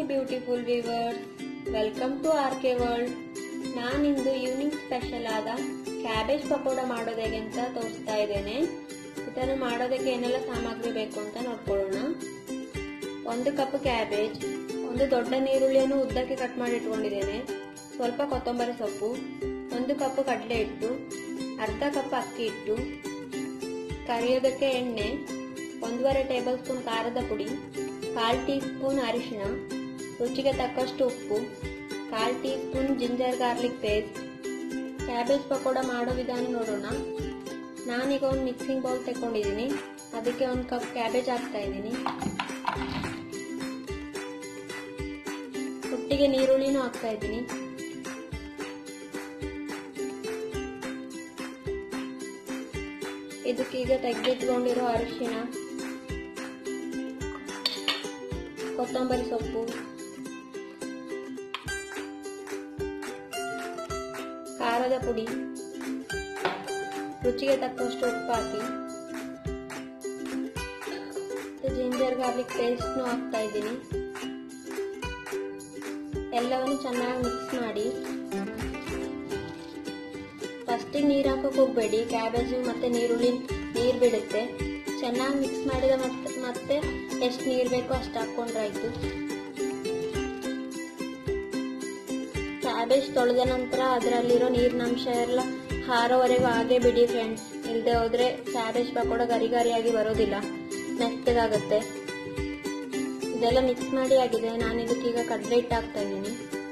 beautiful viewers welcome to R K world ನಾನಿಂದು evening special ಆದ cabbage pakoda ಮಾಡೋದು ಹೇಗೆ ಅಂತ ತೋರಿಸ್ತಾ ಇದ್ದೇನೆ ಇದನ್ನು ಮಾಡೋದಕ್ಕೆ ಏನೆಲ್ಲ ಸಾಮಗ್ರಿ ಬೇಕು ಅಂತ ನೋಡ್ಕೊಳ್ಳೋಣ ಒಂದು ಕಪ್ ಕ್ಯಾಬೇಜ್ ಒಂದು ದೊಡ್ಡ ನೀರುಳ್ಳಿಯನ್ನು ಉದ್ದಕ್ಕೆ ಕಟ್ ಮಾಡಿ ಇಟ್ಕೊಂಡಿದ್ದೇನೆ ಸ್ವಲ್ಪ ಕೊತ್ತಂಬರಿ ಸೊಪ್ಪು ಒಂದು ಕಪ್ ಕಡಲೆ ಹಿಟ್ಟು ಅರ್ಧ ಕಪ್ ಅಕ್ಕಿ ಹಿಟ್ಟು ಕರಿಯೋದಕ್ಕೆ ಎಣ್ಣೆ ಒಂದೂವರೆ ಟೇಬಲ್ ಸ್ಪೂನ್ ಖಾರದ ಪುಡಿ ಕಾಲ್ ಟೀ ಸ್ಪೂನ್ ಅರಿಶಿಣ ರುಚಿಗೆ ತಕ್ಕಷ್ಟು ಉಪ್ಪು ಕಾಲ್ teaspoon ginger garlic paste cabbage pakoda ಮಾಡೋ ವಿಧಾನ ನೋಡೋಣ ನಾನೀಗ ಒಂದು ಮಿಕ್ಸಿಂಗ್ ಬೌಲ್ ತಗೊಂಡಿದ್ದೀನಿ ಅದಕ್ಕೆ ಒಂದು ಕಪ್ ಕ್ಯಾಬೇಜ್ ಹಾಕ್ತಾ ಇದ್ದೀನಿ ಒಟ್ಟಿಗೆ ನೀರುಳ್ಳಿನೂ ಹಾಕ್ತಾ ಇದ್ದೀನಿ ಇದಕ್ಕೀಗ ತೆಗೆದಿಟ್ಕೊಂಡಿರೋ ಅರಿಶಿಣ ಕೊತ್ತಂಬರಿ ಸೊಪ್ಪು ಖಾರದ ಪುಡಿ ರುಚಿಗೆ ತಕ್ಕಷ್ಟು ಉಪ್ಪು ಹಾಕಿ ಜಿಂಜರ್ ಗಾರ್ಲಿಕ್ ಪೇಸ್ಟ್ನು ಹಾಕ್ತಾ ಇದ್ದೀನಿ ಎಲ್ಲವನ್ನು ಚೆನ್ನಾಗಿ ಮಿಕ್ಸ್ ಮಾಡಿ ಫಸ್ಟಿಗೆ ನೀರು ಹಾಕೋಕೆ ಹೋಗಬೇಡಿ ಕ್ಯಾಬೇಜು ಮತ್ತು ನೀರುಳ್ಳಿ ನೀರು ಬಿಡುತ್ತೆ ಚೆನ್ನಾಗಿ ಮಿಕ್ಸ್ ಮಾಡಿದ ಮತ್ತೆ ಮತ್ತೆ ಎಷ್ಟು ನೀರು ಬೇಕೋ ಅಷ್ಟು ಹಾಕ್ಕೊಂಡ್ರಾಯ್ತು ಕ್ಯಾಬೇಜ್ ತೊಳೆದ ನಂತರ ಅದರಲ್ಲಿರೋ ನೀರಿನಂಶ ಎಲ್ಲ ಹಾರೋವರೆಗೂ ಹಾಗೆ ಬಿಡಿ ಫ್ರೆಂಡ್ಸ್ ಇಲ್ಲದೆ ಹೋದ್ರೆ ಕ್ಯಾಬೇಜ್ ಪಕೋಡ ಗರಿ ಗರಿಯಾಗಿ ಬರೋದಿಲ್ಲ ಮೆತ್ತಗಾಗುತ್ತೆ ಇದೆಲ್ಲ ಮಿಕ್ಸ್ ಮಾಡಿ ಆಗಿದೆ ನಾನು ಇದಕ್ಕೀಗ ಕಡಲೆ ಹಿಟ್ಟು ಹಾಕ್ತಾ ಇದ್ದೀನಿ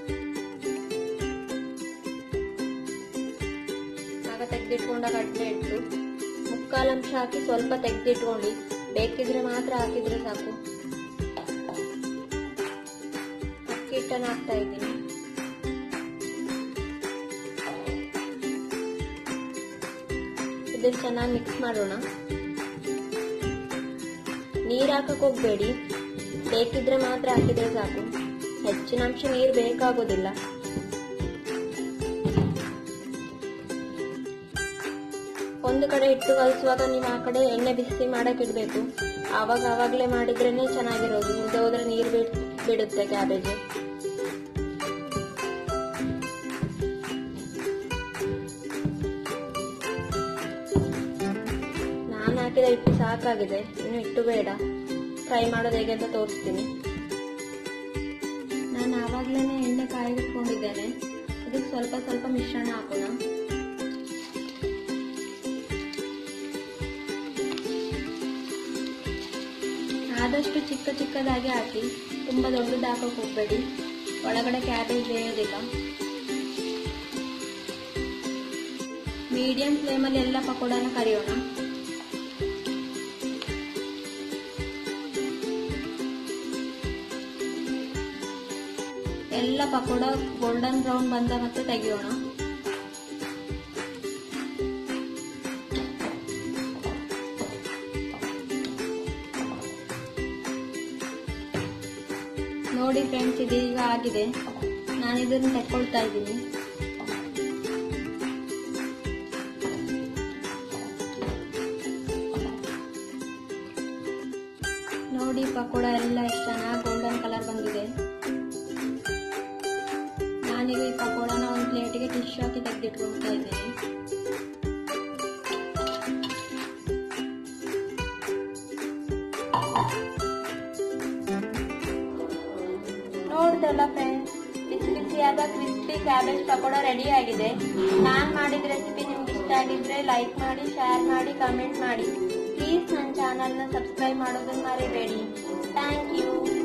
ಆಗ ತೆಗೆದಿಟ್ಕೊಂಡ ಕಡಲೆ ಹಿಟ್ಟು ಮುಕ್ಕಾಲು ಅಂಶ ಹಾಕಿ ಸ್ವಲ್ಪ ತೆಗೆದಿಟ್ಕೊಳ್ಳಿ ಬೇಕಿದ್ರೆ ಮಾತ್ರ ಹಾಕಿದ್ರೆ ಸಾಕು ಅಕ್ಕಿ ಹಿಟ್ಟನ್ನು ಹಾಕ್ತಾ ಇದ್ದೀನಿ ಇದನ್ನು ಚೆನ್ನಾಗಿ ಮಿಕ್ಸ್ ಮಾಡೋಣ ನೀರು ಹಾಕಕ್ಕೆ ಹೋಗ್ಬೇಡಿ ಬೇಕಿದ್ರೆ ಮಾತ್ರ ಹಾಕಿದ್ರೆ ಸಾಕು ಹೆಚ್ಚಿನ ಅಂಶ ನೀರು ಬೇಕಾಗೋದಿಲ್ಲ ಒಂದು ಕಡೆ ಹಿಟ್ಟು ಕಲಿಸುವಾಗ ನೀವು ಆ ಕಡೆ ಎಣ್ಣೆ ಬಿಸಿ ಮಾಡಕ್ಕೆ ಇಡಬೇಕು ಆವಾಗ ಆವಾಗಲೇ ಮಾಡಿದ್ರೇನೆ ಚೆನ್ನಾಗಿರೋದು ಇಲ್ಲದೆ ಹೋದ್ರೆ ನೀರು ಬಿಡ್ ಬಿಡುತ್ತೆ ಕ್ಯಾಬೇಜ್ ನಾನು ಹಾಕಿದ ಹಿಟ್ಟು ಸಾಕಾಗಿದೆ ಇನ್ನು ಹಿಟ್ಟು ಬೇಡ ಫ್ರೈ ಮಾಡೋದು ಹೇಗೆ ಅಂತ ತೋರಿಸ್ತೀನಿ ನಾನು ಆವಾಗಲೇ ಎಣ್ಣೆ ಕಾಯಿಟ್ಕೊಂಡಿದ್ದೇನೆ ಅದಕ್ಕೆ ಸ್ವಲ್ಪ ಸ್ವಲ್ಪ ಮಿಶ್ರಣ ಹಾಕೋಣ ಆದಷ್ಟು ಚಿಕ್ಕ ಚಿಕ್ಕದಾಗಿ ಹಾಕಿ ತುಂಬ ದೊಡ್ಡದು ಹಾಕೋಕೆ ಹೋಗಬೇಡಿ ಒಳಗಡೆ ಕ್ಯಾಬೇಜ್ ಬೇಯೋದಿಲ್ಲ ಮೀಡಿಯಂ ಫ್ಲೇಮಲ್ಲಿ ಎಲ್ಲ ಪಕೋಡನ ಕರಿಯೋಣ ಎಲ್ಲ ಪಕೋಡ ಗೋಲ್ಡನ್ ಬ್ರೌನ್ ಬಂದ ಮತ್ತೆ ತೆಗೆಯೋಣ ನೋಡಿ ಫ್ರೆಂಡ್ಸ್ ಇದೀಗ ಆಗಿದೆ ನಾನು ಇದನ್ನು ತಕ್ಕೊಳ್ತಾ ಇದ್ದೀನಿ ನೋಡಿ ಪಕೋಡ ಎಲ್ಲ ಎಷ್ಟು ಚೆನ್ನಾಗಿ ಗೋಲ್ಡನ್ ಕಲರ್ ಬಂದಿದೆ ನಾನೀಗ ಈ ಪಕೋಡನ ಒಂದು ಪ್ಲೇಟಿಗೆ ಟಿಶ್ಯೂ ಹಾಕಿ ತೆಗೆದಿಟ್ಕೊಳ್ತಾ ಇದ್ದೀನಿ ನೋಡ್ದಲ್ಲ ಫ್ರೆಂಡ್ಸ್ ಬಿಸಿ ಬಿಸಿಯಾದ ಕ್ರಿಸ್ಪಿ ಕ್ಯಾಬೇಜ್ ಪಕೋಡ ರೆಡಿ ಆಗಿದೆ ನಾನು ಮಾಡಿದ ರೆಸಿಪಿ ನಿಮ್ಗೆ ಇಷ್ಟ ಆಗಿದ್ರೆ ಲೈಕ್ ಮಾಡಿ ಶೇರ್ ಮಾಡಿ ಕಮೆಂಟ್ ಮಾಡಿ ಪ್ಲೀಸ್ ನನ್ನ ಚಾನಲ್ನ ಸಬ್ಸ್ಕ್ರೈಬ್ ಮಾಡೋದನ್ನ ಮರಿಬೇಡಿ ಥ್ಯಾಂಕ್ ಯು